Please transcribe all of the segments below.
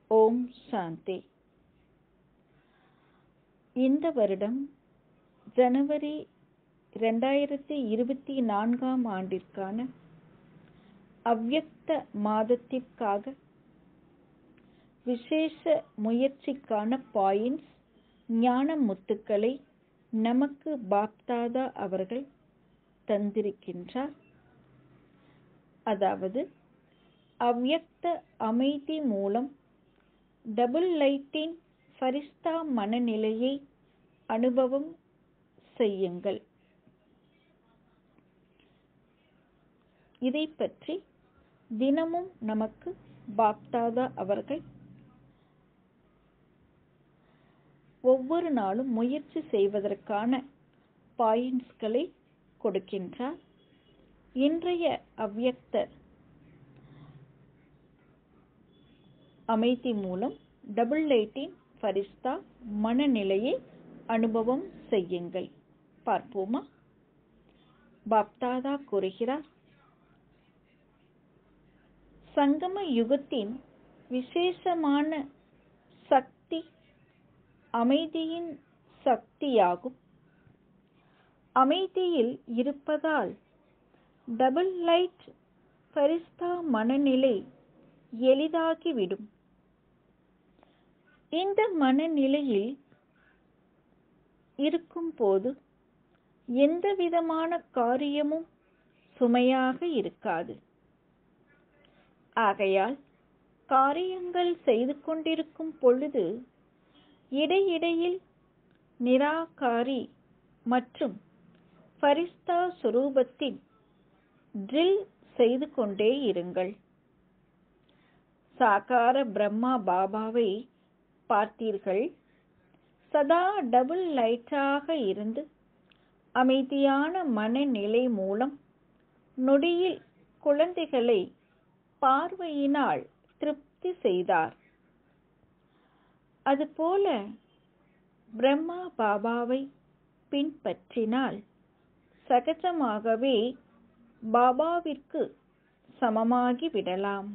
ஓம் சாந்தி இந்த வருடம் ஜனவரி ரெண்டாயிரத்தி இருபத்தி நான்காம் ஆண்டிற்கான அவ்யக்த மாதத்திற்காக விசேஷ முயற்சிக்கான பாயிண்ட்ஸ் ஞான முத்துக்களை நமக்கு பாப்தாதா அவர்கள் தந்திருக்கின்றார் அதாவது அவ்யக்த அமைதி மூலம் டபுள் லைட்டின் ஃபரிஸ்தா மனநிலையை அனுபவம் செய்யுங்கள் இதை பற்றி தினமும் நமக்கு பாப்தாதா அவர்கள் ஒவ்வொரு நாளும் முயற்சி செய்வதற்கான பாயிண்ட்ஸ்களை கொடுக்கின்றார் இன்றைய அவ்யக்த அமைதி மூலம் டபுள் லைட்டின் ஃபரிஸ்தா மனநிலையை அனுபவம் செய்யுங்கள் பார்ப்போமா பாப்தாதா கூறுகிறார் சங்கம யுகத்தின் விசேஷமான சக்தி அமைதியின் சக்தியாகும் அமைதியில் இருப்பதால் டபுள் லைட் பரிஸ்தா மனநிலை எளிதாகிவிடும் இந்த மனநிலையில் இருக்கும்போது எந்த விதமான காரியமும் சுமையாக இருக்காது ஆகையால் காரியங்கள் செய்து கொண்டிருக்கும் பொழுது இடையிடையில் நிராகாரி மற்றும் ஃபரிஸ்தா சுரூபத்தின் ட்ரில் செய்து கொண்டே இருங்கள் சாகார பிரம்மா பாபாவை பார்த்தீர்கள் சதா டபுள் லைட்டாக இருந்து அமைதியான மனநிலை மூலம் நொடியில் குழந்தைகளை பார்வையினால் திருப்தி செய்தார் அதுபோல பிரம்மா பாபாவை பின்பற்றினால் சகஜமாகவே பாபாவிற்கு சமமாகி விடலாம்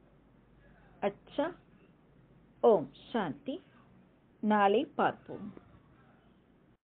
அச்சா ஓம் சாந்தி நாளை பார்ப்போம்